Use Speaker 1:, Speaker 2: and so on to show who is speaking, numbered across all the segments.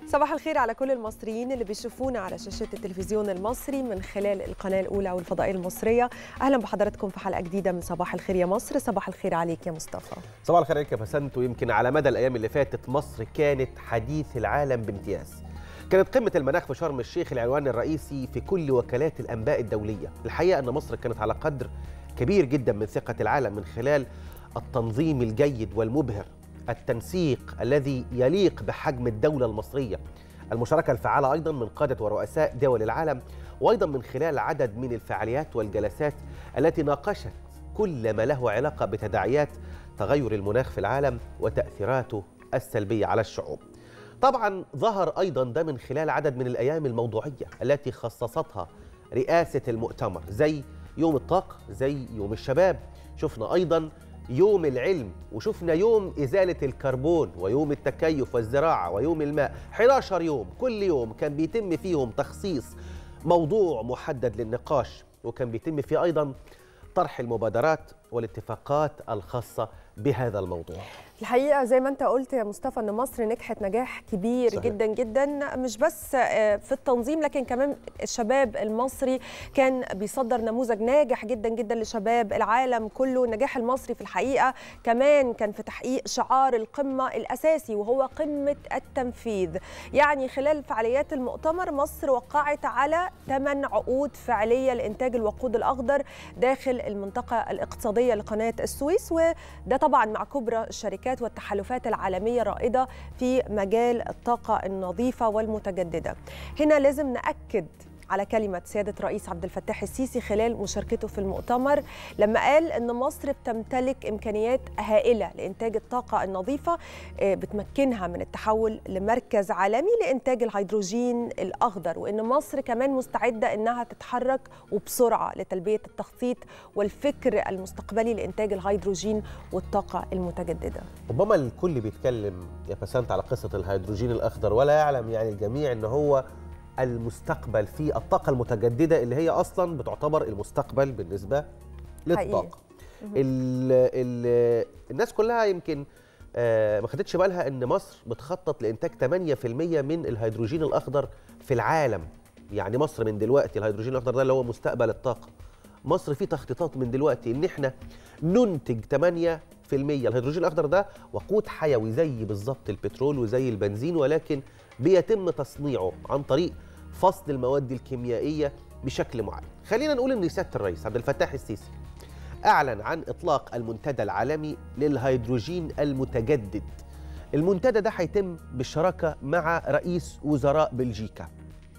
Speaker 1: صباح الخير على كل المصريين اللي بيشوفونا على شاشة التلفزيون المصري من خلال القناة الأولى والفضائية المصرية أهلا بحضراتكم في حلقة جديدة من صباح الخير يا مصر صباح الخير عليك يا مصطفى
Speaker 2: صباح الخير عليك يا بسنت ويمكن على مدى الايام اللي فاتت مصر كانت حديث العالم بامتياز كانت قمه المناخ في شرم الشيخ العنوان الرئيسي في كل وكالات الانباء الدوليه الحقيقه ان مصر كانت على قدر كبير جدا من ثقه العالم من خلال التنظيم الجيد والمبهر التنسيق الذي يليق بحجم الدوله المصريه المشاركه الفعاله ايضا من قاده ورؤساء دول العالم وايضا من خلال عدد من الفعاليات والجلسات التي ناقشت كل ما له علاقه بتداعيات تغير المناخ في العالم وتاثيراته السلبيه على الشعوب. طبعا ظهر ايضا ده من خلال عدد من الايام الموضوعيه التي خصصتها رئاسه المؤتمر زي يوم الطاقه، زي يوم الشباب، شفنا ايضا يوم العلم وشفنا يوم ازاله الكربون ويوم التكيف والزراعه ويوم الماء 11 يوم كل يوم كان بيتم فيهم تخصيص موضوع محدد للنقاش وكان بيتم فيه ايضا طرح المبادرات والاتفاقات الخاصه بهذا الموضوع
Speaker 1: الحقيقه زي ما انت قلت يا مصطفى ان مصر نجحت نجاح كبير
Speaker 2: صحيح.
Speaker 1: صحيح. جدا جدا مش بس آه، في التنظيم لكن كمان الشباب المصري كان بيصدر نموذج ناجح جدا جدا لشباب العالم كله النجاح المصري في الحقيقه كمان كان في تحقيق شعار القمه الاساسي وهو قمه التنفيذ يعني خلال فعاليات المؤتمر مصر وقعت على ثمان عقود فعليه لانتاج الوقود الاخضر داخل المنطقه الاقتصاديه لقناه السويس وده طبعا مع كبرى الشركات والتحالفات العالميه الرائده في مجال الطاقه النظيفه والمتجدده. هنا لازم ناكد على كلمة سيادة رئيس عبد الفتاح السيسي خلال مشاركته في المؤتمر لما قال أن مصر بتمتلك إمكانيات هائلة لإنتاج الطاقة النظيفة آه، بتمكنها من التحول لمركز عالمي لإنتاج الهيدروجين الأخضر وأن مصر كمان مستعدة أنها تتحرك وبسرعة لتلبية التخطيط والفكر المستقبلي لإنتاج الهيدروجين والطاقة المتجددة
Speaker 2: ربما الكل بيتكلم يا بسنت على قصه الهيدروجين الاخضر ولا يعلم يعني الجميع ان هو المستقبل في الطاقه المتجدده اللي هي اصلا بتعتبر المستقبل بالنسبه للطاقه ال ال الناس كلها يمكن آه، ما خدتش بالها ان مصر بتخطط لانتاج 8% من الهيدروجين الاخضر في العالم يعني مصر من دلوقتي الهيدروجين الاخضر ده اللي هو مستقبل الطاقه مصر في تخطيطات من دلوقتي ان احنا ننتج 8% الهيدروجين الاخضر ده وقود حيوي زي بالظبط البترول وزي البنزين ولكن بيتم تصنيعه عن طريق فصل المواد الكيميائيه بشكل معين خلينا نقول ان سياده الرئيس عبد الفتاح السيسي اعلن عن اطلاق المنتدى العالمي للهيدروجين المتجدد المنتدى ده هيتم بالشراكه مع رئيس وزراء بلجيكا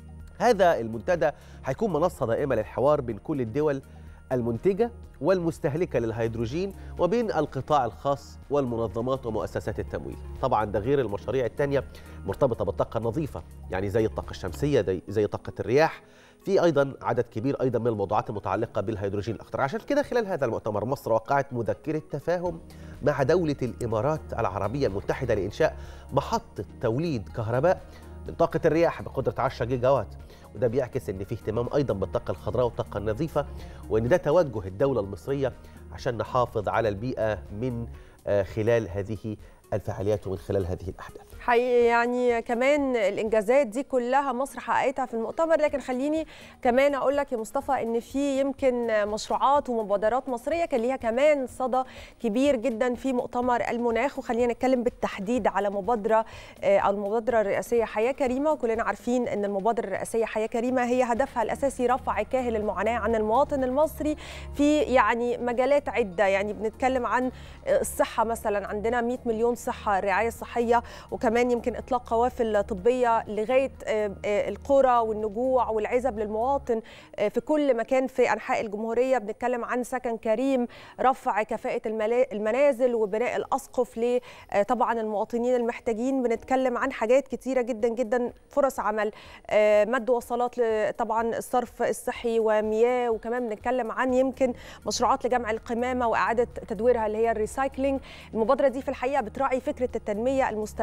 Speaker 2: هذا المنتدى هيكون منصه دائمه للحوار بين كل الدول المنتجه والمستهلكه للهيدروجين وبين القطاع الخاص والمنظمات ومؤسسات التمويل طبعا ده غير المشاريع الثانيه مرتبطه بالطاقه النظيفه يعني زي الطاقه الشمسيه زي- زي طاقه الرياح في ايضا عدد كبير ايضا من الموضوعات المتعلقه بالهيدروجين الاخضر عشان كده خلال هذا المؤتمر مصر وقعت مذكره تفاهم مع دوله الامارات العربيه المتحده لانشاء محطه توليد كهرباء من طاقه الرياح بقدره 10 جيجا وات وده بيعكس ان في اهتمام ايضا بالطاقه الخضراء والطاقه النظيفه وان ده توجه الدوله المصريه عشان نحافظ على البيئه من آه، خلال هذه الفعاليات ومن خلال هذه الاحداث
Speaker 1: حقيقي يعني كمان الانجازات دي كلها مصر حققتها في المؤتمر لكن خليني كمان اقول لك يا مصطفى ان في يمكن مشروعات ومبادرات مصريه كان ليها كمان صدى كبير جدا في مؤتمر المناخ وخلينا نتكلم بالتحديد على مبادره آه، او المبادره الرئاسيه حياه كريمه وكلنا عارفين ان المبادره الرئاسيه حياه كريمه هي هدفها الاساسي رفع كاهل المعاناه عن المواطن المصري في يعني مجالات عده يعني بنتكلم عن الصحه مثلا عندنا 100 مليون صحه الرعايه الصحيه وكمان يمكن اطلاق قوافل طبيه لغايه آه، آه، القرى والنجوع والعزب للمواطن آه، في كل مكان في انحاء الجمهوريه بنتكلم عن سكن كريم رفع كفاءه الملا- المنازل وبناء الاسقف ل آه، طبعا المواطنين المحتاجين بنتكلم عن حاجات كتيره جدا جدا فرص عمل آه، مد وصلات ل- طبعا الصرف الصحي ومياه وكمان بنتكلم عن يمكن مشروعات لجمع القمامه واعاده تدويرها اللي هي الريسايكلينج المبادره دي في الحقيقه بتراعي فكره التنميه المستدامه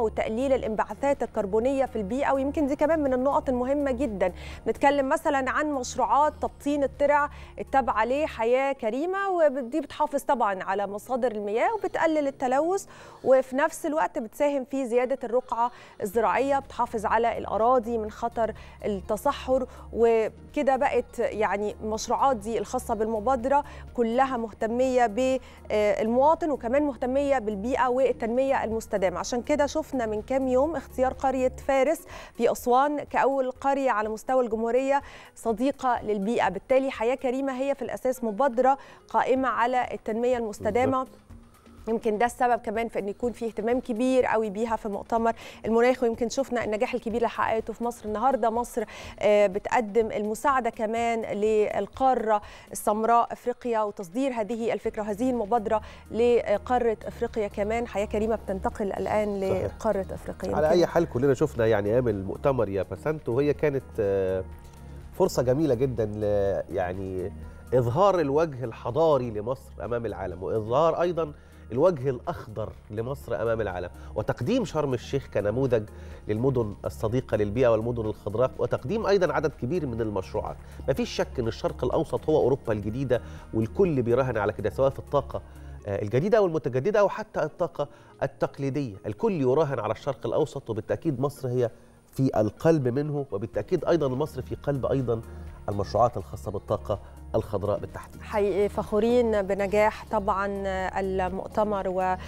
Speaker 1: وتقليل الانبعاثات الكربونيه في البيئه ويمكن دي كمان من النقط المهمه جدا نتكلم مثلا عن مشروعات تبطين الترع التابعه لحياه كريمه ودي بتحافظ طبعا على مصادر المياه وبتقلل التلوث وفي نفس الوقت بتساهم في زياده الرقعه الزراعيه بتحافظ على الاراضي من خطر التصحر وكده بقت يعني المشروعات دي الخاصه بالمبادره كلها مهتميه بالمواطن وكمان مهتميه بالبيئه والتنميه المستدامه عشان كده شفنا من كام يوم اختيار قريه فارس في اسوان كاول قريه على مستوى الجمهوريه صديقه للبيئه بالتالي حياه كريمه هي في الاساس مبادره قائمه على التنميه المستدامه يمكن ده السبب كمان في ان يكون في اهتمام كبير قوي بيها في مؤتمر المناخ ويمكن شفنا النجاح الكبير اللي حققته في مصر النهارده مصر بتقدم المساعده كمان للقاره السمراء افريقيا وتصدير هذه الفكره وهذه المبادره لقاره افريقيا كمان حياه كريمه بتنتقل الان لقاره افريقيا
Speaker 2: على اي حال كلنا شفنا يعني ايام المؤتمر يا بسنت وهي كانت فرصه جميله جدا يعني اظهار الوجه الحضاري لمصر امام العالم واظهار ايضا الوجه الأخضر لمصر أمام العالم وتقديم شرم الشيخ كنموذج للمدن الصديقة للبيئة والمدن الخضراء وتقديم أيضا عدد كبير من المشروعات ما فيش شك أن الشرق الأوسط هو أوروبا الجديدة والكل بيراهن على كده سواء في الطاقة الجديدة أو المتجددة أو حتى الطاقة التقليدية الكل يراهن على الشرق الأوسط وبالتأكيد مصر هي في القلب منه وبالتأكيد أيضا مصر في قلب أيضا المشروعات الخاصة بالطاقة الخضراء بالتحديد
Speaker 1: حقيقي فخورين بنجاح طبعا المؤتمر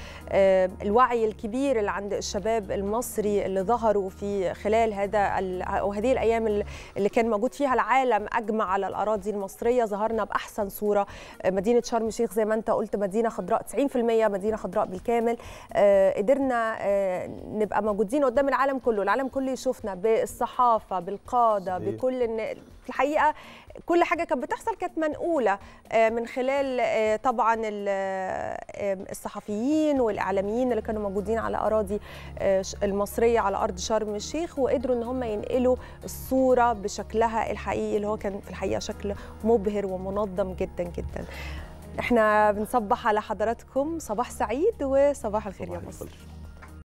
Speaker 1: والوعي الكبير اللي عند الشباب المصري اللي ظهروا في خلال هذا او هذه الايام اللي كان موجود فيها العالم اجمع على الاراضي المصريه ظهرنا باحسن صوره مدينه شرم الشيخ زي ما انت قلت مدينه خضراء 90% مدينه خضراء بالكامل قدرنا نبقى موجودين قدام العالم كله العالم كله يشوفنا بالصحافه بالقاده صحيح. بكل في الحقيقه كل حاجه كانت بتحصل كانت منقوله من خلال طبعا الصحفيين والاعلاميين اللي كانوا موجودين على اراضي المصريه على ارض شرم الشيخ وقدروا ان هم ينقلوا الصوره بشكلها الحقيقي اللي هو كان في الحقيقه شكل مبهر ومنظم جدا جدا احنا بنصبح على حضراتكم صباح سعيد وصباح الخير يا مصر